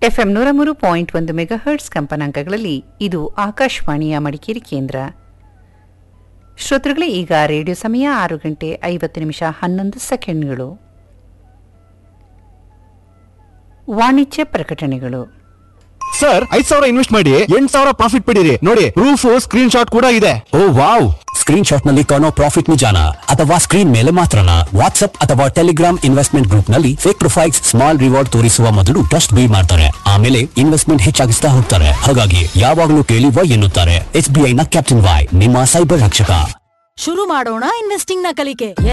FM ನೂರ ಮೂರು point ಒಂದು ಮೆಗಾಹರ್ಟ್ಸ್ ಕಂಪನಾಂಕಗಳಲ್ಲಿ ಇದು ಆಕಾಶವಾಣಿಯ ಮಡಿಕೇರಿ ಕೇಂದ್ರ ಶ್ರೋತೃಗಳೇ ಈಗ ರೇಡಿಯೋ ಸಮಯ ಆರು ಗಂಟೆ ಐವತ್ತು ನಿಮಿಷ ಹನ್ನೊಂದು ಸೆಕೆಂಡ್ಗಳು ವಾಣಿಜ್ಯ ಪ್ರಕಟಣೆಗಳು ಸರ್ ಐದ್ ಸಾವಿರ ಇನ್ವೆಸ್ಟ್ ಮಾಡಿ ಎಂಟ್ ಸಾವಿರ ಪ್ರಾಫಿಟ್ ಪಡೀರಿ ನೋಡಿ ಪ್ರೂಫ್ ಸ್ಕ್ರೀನ್ ಶಾಟ್ ಕೂಡ ಇದೆ ಓ ವಾವ್ ಸ್ಕ್ರೀನ್ ಶಾಟ್ ನಲ್ಲಿ ಕಾಣೋ ಪ್ರಾಫಿಟ್ ನಿಜಾನ ಅಥವಾ ಸ್ಕ್ರೀನ್ ಮೇಲೆ ಮಾತ್ರನಾ ವಾಟ್ಸ್ಆಪ್ ಅಥವಾ ಟೆಲಿಗ್ರಾಮ್ ಇನ್ವೆಸ್ಟ್ಮೆಂಟ್ ಗ್ರೂಪ್ ನಲ್ಲಿ ಫೇಕ್ ಪ್ರೊಫೈಲ್ಸ್ ಸ್ಮಾಲ್ ರಿವಾರ್ಡ್ ತೋರಿಸುವ ಮೊದಲು ಟ್ರಸ್ಟ್ ಬಿಲ್ಡ್ ಮಾಡ್ತಾರೆ ಆಮೇಲೆ ಇನ್ವೆಸ್ಟ್ಮೆಂಟ್ ಹೆಚ್ಚಾಗಿಸ್ತಾ ಹೋಗ್ತಾರೆ ಹಾಗಾಗಿ ಯಾವಾಗಲೂ ಕೇಳಿ ವೈ ಎನ್ನುತ್ತಾರೆ ಎಸ್ ಬಿ ಐ ನ ಕ್ಯಾಪ್ಟನ್ ವೈ ನಿಮ್ಮ ಸೈಬರ್ ರಕ್ಷಕ ಶುರು ಮಾಡೋಣ ಇನ್ವೆಸ್ಟಿಂಗ್ ನ ಕಲಿಕೆ